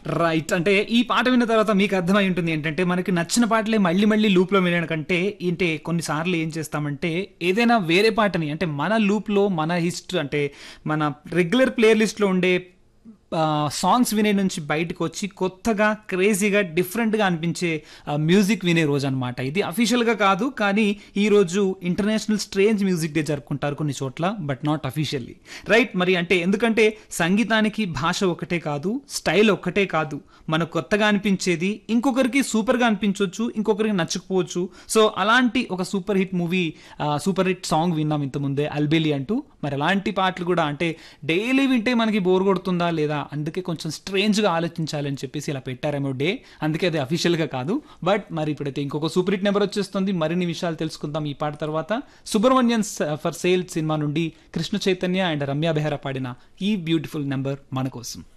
right అంటే ఈ పాట విన్న తర్వాత మీకు అర్థమై ఉంటుంది ఏంటంటే మనకి నచ్చిన పాటలే మళ్ళీ మళ్ళీ లూప్లో వినడం కంటే ఏంటే కొన్నిసార్లు ఏం చేస్తామంటే ఏదైనా వేరే పాటని అంటే మన లూప్లో మన హిస్టరీ అంటే మన రెగ్యులర్ ప్లేయర్ లిస్ట్లో ఉండే సాంగ్స్ వినే నుంచి బయటకు వచ్చి కొత్తగా క్రేజీగా డిఫరెంట్గా అనిపించే మ్యూజిక్ వినే రోజు అనమాట ఇది అఫీషియల్గా కాదు కానీ ఈ రోజు ఇంటర్నేషనల్ స్ట్రేంజ్ మ్యూజిక్ డే జరుపుకుంటారు కొన్ని చోట్ల బట్ నాట్ అఫీషియల్లీ రైట్ మరి అంటే ఎందుకంటే సంగీతానికి భాష ఒకటే కాదు స్టైల్ ఒక్కటే కాదు మనకు కొత్తగా అనిపించేది ఇంకొకరికి సూపర్గా అనిపించవచ్చు ఇంకొకరికి నచ్చకపోవచ్చు సో అలాంటి ఒక super hit movie super hit song విన్నాం ఇంతకుముందే అల్బేలి అంటూ మరి అలాంటి పాటలు కూడా అంటే డైలీ వింటే మనకి బోర్ కొడుతుందా లేదా అందుకే కొంచెం స్ట్రేంజ్గా ఆలోచించాలని చెప్పేసి ఇలా పెట్టారేమో డే అందుకే అది అఫీషియల్గా కాదు బట్ మరి ఇప్పుడైతే ఇంకొక సూపర్ హిట్ నెంబర్ వచ్చేస్తుంది మరిన్ని విషయాలు తెలుసుకుందాం ఈ పాట తర్వాత సుబ్రహ్మణ్యన్ ఫర్ సేల్ సినిమా నుండి కృష్ణ చైతన్య అండ్ రమ్య బెహరా పాడిన ఈ బ్యూటిఫుల్ నెంబర్ మన కోసం